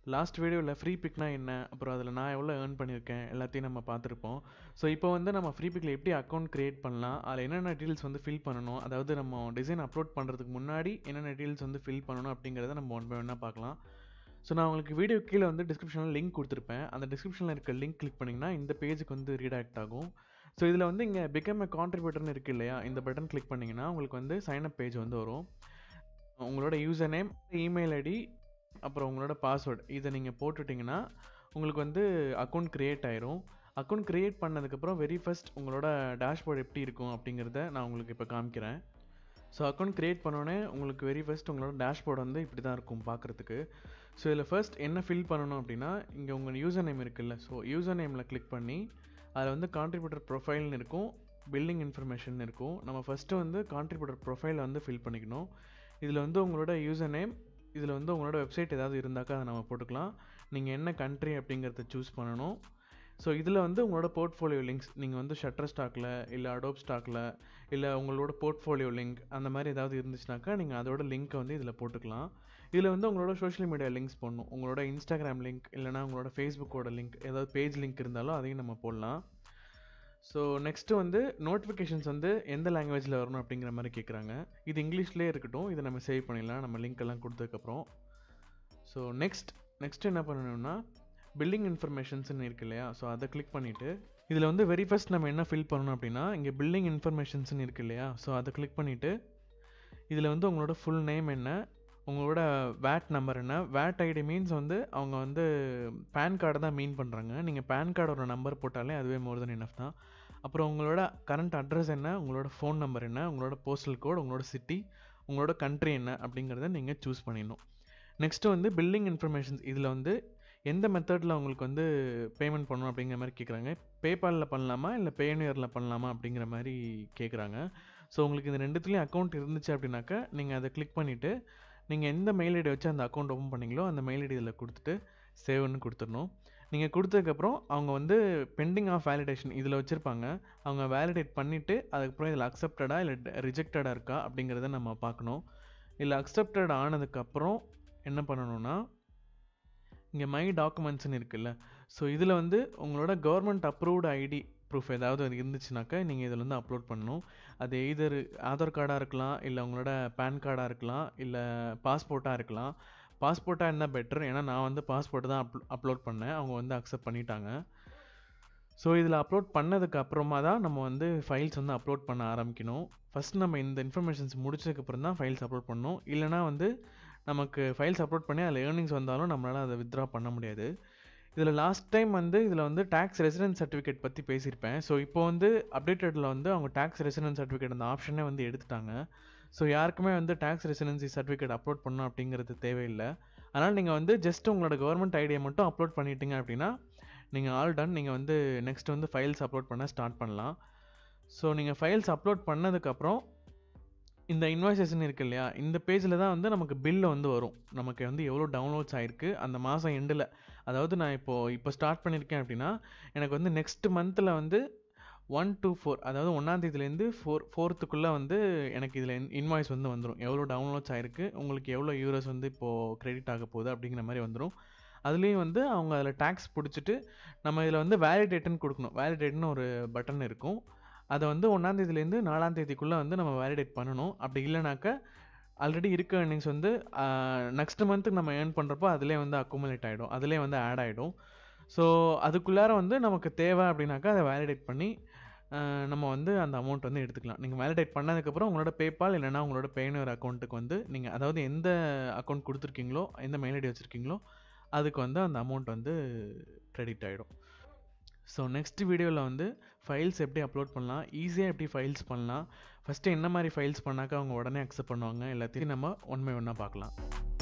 last வீடியோவில் free பிக்னா என்ன அப்புறம் அதில் நான் எவ்வளோ ஏர்ன் பண்ணியிருக்கேன் எல்லாத்தையும் நம்ம பார்த்துருப்போம் ஸோ இப்போ வந்து நம்ம ஃப்ரீ பிக்கில் எப்படி அக்கௌண்ட் க்ரியேட் பண்ணலாம் அதில் என்னென்ன டீட்டெயில்ஸ் வந்து ஃபில் பண்ணணும் அதாவது நம்ம டிசைன் அப்லோட் பண்ணுறதுக்கு முன்னாடி என்னென்ன டீட்டெயில்ஸ் வந்து ஃபில் பண்ணணும் அப்படிங்கிறத நம்ம ஒன் பை ஒன்னாக பார்க்கலாம் ஸோ நான் உங்களுக்கு வீடியோ கீழே வந்து டிஸ்கிரிப்ஷனில் லிங்க் கொடுத்துருப்பேன் அந்த டிஸ்கிரிப்ஷனில் இருக்க லிங்க் கிளிக் பண்ணிங்கன்னா இந்த பேஜுக்கு வந்து ரீடாக்ட் ஆகும் ஸோ இதில் வந்து இங்கே பிகம் எ கான்ட்ரிபியூட்டர்னு இருக்குது இல்லையா இந்த பட்டன் கிளிக் பண்ணிங்கன்னா உங்களுக்கு வந்து சைன் அப் பேஜ் வந்து வரும் உங்களோட யூசர் நேம் இமெயில் ஐடி அப்புறம் உங்களோட பாஸ்வேர்டு இதை நீங்கள் போட்டுட்டிங்கன்னா உங்களுக்கு வந்து அக்கௌண்ட் க்ரியேட் ஆயிரும் அக்கௌண்ட் க்ரியேட் பண்ணதுக்கப்புறம் வெரி ஃபஸ்ட் உங்களோட டேஷ்போர்ட் எப்படி இருக்கும் அப்படிங்கிறத நான் உங்களுக்கு இப்போ காமிக்கிறேன் ஸோ அக்கௌண்ட் க்ரியேட் பண்ணோடனே உங்களுக்கு வெரி ஃபஸ்ட் உங்களோட டேஷ்போர்ட் வந்து இப்படி தான் இருக்கும் பார்க்குறதுக்கு ஸோ இதில் ஃபர்ஸ்ட் என்ன ஃபில் பண்ணணும் அப்படின்னா இங்கே உங்கள் யூசர் நேம் இருக்குல்ல ஸோ யூசர் நேமில் கிளிக் பண்ணி அதில் வந்து கான்ட்ரிபியூட்டர் ப்ரொஃபைல்னு இருக்கும் பில்டிங் இன்ஃபர்மேஷன் இருக்கும் நம்ம ஃபஸ்ட்டு வந்து கான்ட்ரிபியூட்டர் ப்ரொஃபைலை வந்து ஃபில் பண்ணிக்கணும் இதில் வந்து உங்களோட யூசர் நேம் இதில் வந்து உங்களோட வெப்சைட் ஏதாவது இருந்தாக்கா அதை நம்ம போட்டுக்கலாம் நீங்கள் என்ன கண்ட்ரி அப்படிங்கிறத சூஸ் பண்ணணும் ஸோ இதில் வந்து உங்களோட போர்ட்ஃபோலியோ லிங்க்ஸ் நீங்கள் வந்து ஷட்டர் ஸ்டாக்கில் இல்லை அடோப் ஸ்டாக்கில் இல்லை உங்களோட போர்ட்ஃபோலியோ லிங்க் அந்த மாதிரி ஏதாவது இருந்துச்சுனாக்கா நீங்கள் அதோட லிங்க்கை வந்து இதில் போட்டுக்கலாம் இதில் வந்து உங்களோட சோஷியல் மீடியா லிங்க்ஸ் போடணும் உங்களோட இன்ஸ்டாகிராம் லிங்க் இல்லைனா உங்களோட ஃபேஸ்புக்கோட லிங்க் ஏதாவது பேஜ் லிங்க் இருந்தாலும் அதையும் நம்ம போடலாம் ஸோ நெக்ஸ்ட்டு வந்து நோட்டிஃபிகேஷன்ஸ் வந்து எந்த லாங்குவேஜில் வரணும் அப்படிங்கிற மாதிரி கேட்குறாங்க இது இங்கிலீஷ்லேயே இருக்கட்டும் இதை நம்ம சேவ் பண்ணிடலாம் நம்ம லிங்க் எல்லாம் கொடுத்ததுக்கப்புறம் ஸோ நெக்ஸ்ட் நெக்ஸ்ட் என்ன பண்ணணும்னா பில்டிங் இன்ஃபர்மேஷன்ஸ்னு இருக்கு இல்லையா ஸோ அதை கிளிக் பண்ணிவிட்டு இதில் வந்து வெரி ஃபஸ்ட் நம்ம என்ன ஃபில் பண்ணணும் அப்படின்னா இங்கே பில்டிங் இன்ஃபர்மேஷன்ஸ்னு இருக்கு இல்லையா ஸோ அதை கிளிக் பண்ணிவிட்டு இதில் வந்து உங்களோட ஃபுல் நேம் என்ன உங்களோட வேட் நம்பர் என்ன வேட் ஐடி மீன்ஸ் வந்து அவங்க வந்து பேன் கார்டை தான் மீன் பண்ணுறாங்க நீங்கள் பேன் கார்டோட நம்பர் போட்டாலே அதுவே மோர் தென் இனஃப் தான் அப்புறம் உங்களோட கரண்ட் அட்ரஸ் என்ன உங்களோட ஃபோன் நம்பர் என்ன உங்களோட போஸ்டல் கோட் உங்களோட சிட்டி உங்களோட கண்ட்ரி என்ன அப்படிங்கிறத நீங்கள் சூஸ் பண்ணிடணும் நெக்ஸ்ட்டு வந்து பில்டிங் இன்ஃபர்மேஷன்ஸ் இதில் வந்து எந்த மெத்தடில் உங்களுக்கு வந்து பேமெண்ட் பண்ணணும் அப்படிங்கிற மாதிரி கேட்குறாங்க பேபாலில் பண்ணலாமா இல்லை பேனியரில் பண்ணலாமா அப்படிங்கிற மாதிரி கேட்குறாங்க ஸோ உங்களுக்கு இந்த ரெண்டுத்துலேயும் அக்கௌண்ட் இருந்துச்சு அப்படின்னாக்கா நீங்கள் அதை கிளிக் பண்ணிவிட்டு நீங்கள் எந்த மெயில் ஐடி வச்சு அந்த அக்கௌண்ட் ஓப்பன் பண்ணீங்களோ அந்த மெயில் ஐடி இதில் கொடுத்துட்டு சேவ்னு கொடுத்துடணும் நீங்கள் கொடுத்ததுக்கப்புறம் அவங்க வந்து பெண்டிங் ஆஃப் வேலிடேஷன் இதில் வச்சுருப்பாங்க அவங்க வேலிடேட் பண்ணிவிட்டு அதுக்கப்புறம் இதில் அக்செப்டடாக இல்லை ரிஜெக்டடாக இருக்கா அப்படிங்கிறத நம்ம பார்க்கணும் இல்லை அக்செப்டட் ஆனதுக்கப்புறம் என்ன பண்ணணும்னா இங்கே மை டாக்குமெண்ட்ஸ்னு இருக்குல்ல ஸோ இதில் வந்து உங்களோட கவர்மெண்ட் அப்ரூவ்டு ஐடி ப்ரூஃப் ஏதாவது அது இருந்துச்சுனாக்கா நீங்கள் இதில் வந்து அப்லோட் பண்ணணும் அது எய்தர் ஆதார் கார்டாக இருக்கலாம் இல்லை உங்களோட பேன் கார்டாக இருக்கலாம் இல்லை பாஸ்போர்ட்டாக இருக்கலாம் பாஸ்போர்ட்டாக இருந்தால் பெட்டர் ஏன்னா நான் வந்து பாஸ்போர்ட் தான் அப் அப்லோட் பண்ணேன் அவங்க வந்து அக்செப்ட் பண்ணிட்டாங்க ஸோ இதில் அப்லோட் பண்ணதுக்கு அப்புறமா தான் நம்ம வந்து ஃபைல்ஸ் வந்து அப்லோட் பண்ண ஆரம்பிக்கணும் ஃபஸ்ட் நம்ம இந்த இன்ஃபர்மேஷன்ஸ் முடிச்சதுக்கப்புறம் தான் ஃபைல்ஸ் அப்லோட் பண்ணணும் இல்லைனா வந்து நமக்கு ஃபைல்ஸ் அப்லோட் பண்ணி அதில் ஏர்னிங்ஸ் வந்தாலும் நம்மளால் அதை வித்ட்ரா பண்ண முடியாது இதில் லாஸ்ட் டைம் வந்து இதில் வந்து டேக்ஸ் ரெசிடென்ஸ் சர்டிஃபிகேட் பற்றி பேசியிருப்பேன் ஸோ இப்போ வந்து அப்டேட்டடில் வந்து அவங்க டேக்ஸ் ரெசிடென்ஸ் சர்டிஃபிகேட் அந்த ஆப்ஷனே வந்து எடுத்துட்டாங்க ஸோ யாருக்குமே வந்து டேக்ஸ் ரெசிடென்சி சர்டிஃபிகேட் அப்லோட் பண்ணணும் அப்படிங்கிறது தேவையில்லை அதனால் நீங்கள் வந்து ஜஸ்ட் உங்களோட கவர்மெண்ட் ஐடியை மட்டும் அப்லோட் பண்ணிட்டீங்க அப்படின்னா நீங்கள் ஆல் டன் நீங்கள் வந்து நெக்ஸ்ட் வந்து ஃபைல்ஸ் அப்லோட் பண்ண ஸ்டார்ட் பண்ணலாம் ஸோ நீங்கள் ஃபைல்ஸ் அப்லோட் பண்ணதுக்கப்புறம் இந்த இன்வாய்சேஷன் இருக்கு இல்லையா இந்த பேஜில் தான் வந்து நமக்கு பில்லு வந்து வரும் நமக்கு வந்து எவ்வளோ டவுன்லோட்ஸ் ஆகிருக்கு அந்த மாதம் எண்டில் அதாவது நான் இப்போது இப்போ ஸ்டார்ட் பண்ணியிருக்கேன் அப்படின்னா எனக்கு வந்து நெக்ஸ்ட் மந்தில் வந்து ஒன் டூ ஃபோர் அதாவது ஒன்றாந்தேதியிலேருந்து ஃபோர் ஃபோர்த்துக்குள்ளே வந்து எனக்கு இதில் இன்வாய்ஸ் வந்து வந்துடும் எவ்வளோ டவுன்லோட்ஸ் ஆகிருக்கு உங்களுக்கு எவ்வளோ யூரஸ் வந்து இப்போது கிரெடிட் ஆக போகுது அப்படிங்கிற மாதிரி வந்துடும் அதுலேயும் வந்து அவங்க அதில் டேக்ஸ் பிடிச்சிட்டு நம்ம இதில் வந்து வேலிடேட்டுன்னு கொடுக்கணும் வேலிடேட்னு ஒரு பட்டன் இருக்கும் அதை வந்து ஒன்றாந்தேதியிலேருந்து நாலாந்தேதிக்குள்ளே வந்து நம்ம வேலிடேட் பண்ணணும் அப்படி இல்லைனாக்கா ஆல்ரெடி இருக்க ஏர்னிங்ஸ் வந்து நெக்ஸ்ட் மந்த்துக்கு நம்ம ஏர்ன் பண்ணுறப்போ அதிலே வந்து அக்குமுலேட் ஆகிடும் அதிலே வந்து ஆட் ஆகிடும் ஸோ அதுக்குள்ளார வந்து நமக்கு தேவை அப்படின்னாக்கா அதை வேலிடேட் பண்ணி நம்ம வந்து அந்த அமௌண்ட் வந்து எடுத்துக்கலாம் நீங்கள் வேலிடேட் பண்ணதுக்கப்புறம் உங்களோட பேபால் இல்லைனா உங்களோட பேனர் அக்கௌண்ட்டுக்கு வந்து நீங்கள் அதாவது எந்த அக்கௌண்ட் கொடுத்துருக்கீங்களோ எந்த மெயில் ஐடி வச்சுருக்கீங்களோ அதுக்கு வந்து அந்த அமௌண்ட் வந்து க்ரெடிட் ஆகிடும் ஸோ நெக்ஸ்ட் வீடியோவில் வந்து ஃபைல்ஸ் எப்படி அப்லோட் பண்ணலாம் ஈஸியாக எப்படி ஃபைல்ஸ் பண்ணலாம் ஃபஸ்ட்டு என்ன மாதிரி ஃபைல்ஸ் பண்ணாக்கா அவங்க உடனே அக்செப்ட் பண்ணுவாங்க எல்லாத்தையும் நம்ம ஒன் பை ஒன்னாக பார்க்கலாம்